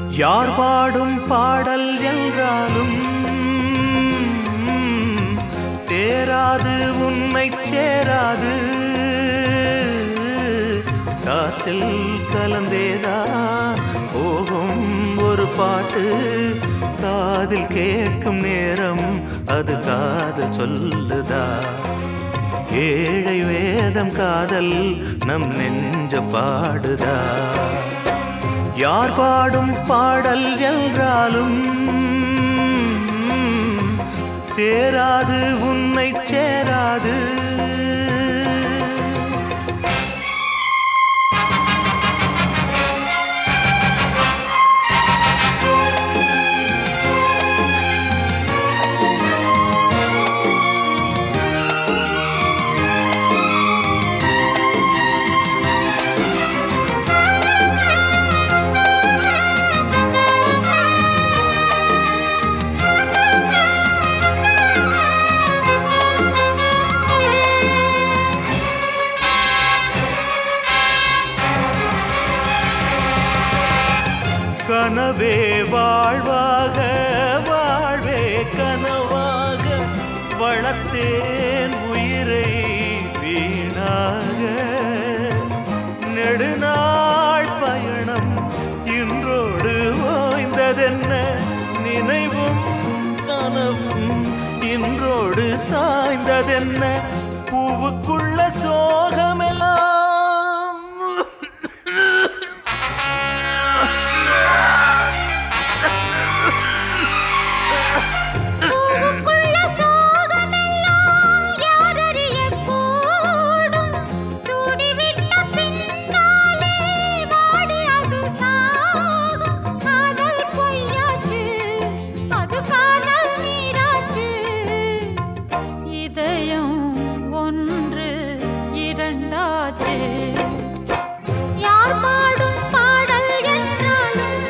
யார் பாடும் பாடல் என்றாலும் சேராது உன்னை சேராது காற்றில் கலந்தேதான் போகும் ஒரு பாட்டு காதில் கேட்கும் நேரம் அது காதல் சொல்லுதா ஏழை வேதம் காதல் நம் நெஞ்ச பாடுதா யார் பாடும் பாடல் என்றாலும் சேராது உன்னை சேராது கனவே வாழ்வாக வாழ்வே கனவாக வளர்த்தேன் உயிரை வீணாக நெடுநாள் பயணம் இன்றோடு ஓய்ந்ததென்ன நினைவும் கனவும் இன்றோடு சாய்ந்ததென்ன பூவுக்குள்ள சோகமெல்லாம் பூவுக்குள்ள சோகமெல்லாம் யாரறியக் கூடும்? சூடிவிட்ட பின்னாலே வாடி அது சாகும். காதல் பொய்யாச்சு, அது கானல் நீராச்சு. இதயம் ஒன்று இரண்டாச்சு யார் பாடும் பாடல் என்றாலும்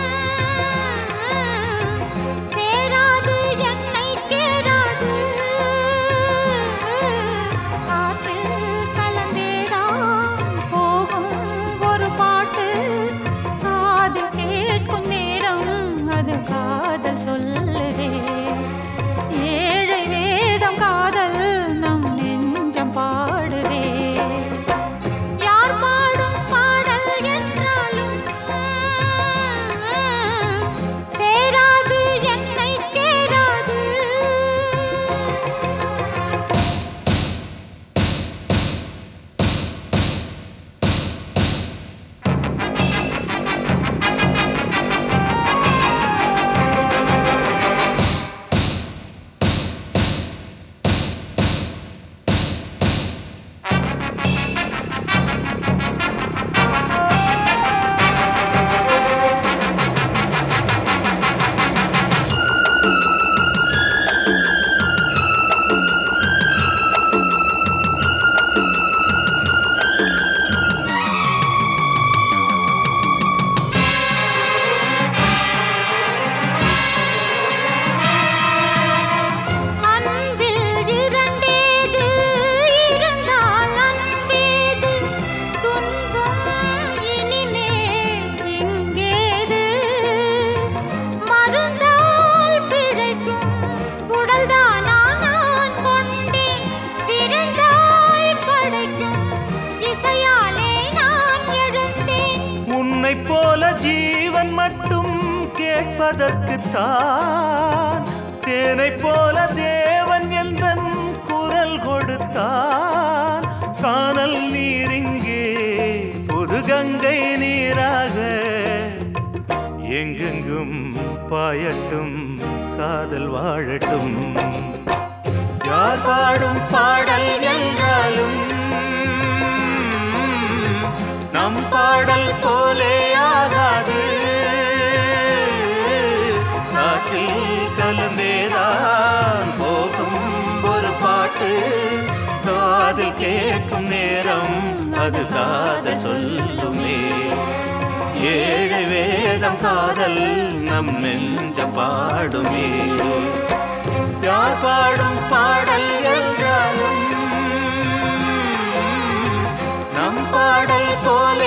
சேராது என்னை சேராது காற்றில் கலந்தேதான் போகும் ஒரு பாட்டு காதில் கேட்கும் நேரம் அது காதல் சொல்லுதே ஏழை வேதம் காதல் நம் நெஞ்சம் பாடுதே யார் பாடும் பாடல் என்றாலும் சேராது என்னை சேராது அன்பில் இரண்டேது இருந்தால் அன்பேது துன்பம் இனிமேல் இங்கேது மருந்தால் பிழைக்கும் உடல்தானா நான் கொண்டேன் பிறந்தாய் படைக்கும் இசையாலே நான் எழுந்தேன் உன்னைப் போல ஜீவன் மட்டும் கேட்பதற்குத்தான் தேனைப் போல தேவன் எந்தன் குரல் கொடுத்தான் காணல் நீரிங்கே புது கங்கை நீராக எங்கெங்கும் பாயட்டும் காதல் வாழட்டும் யார் பாடும் பாடல் என்றாலும் நம் பாடல் போலே ஆகாது காற்றில் கலந்தேதான் போகும் ஒரு பாட்டு காதில் கேட்கும் நேரம் அது காதல் சொல்லுமே ஏழு வேதம் காதல் நம் நெஞ்ச பாடுமே யார் பாடும் பாடல் என்றாலும் நம் பாடல் போல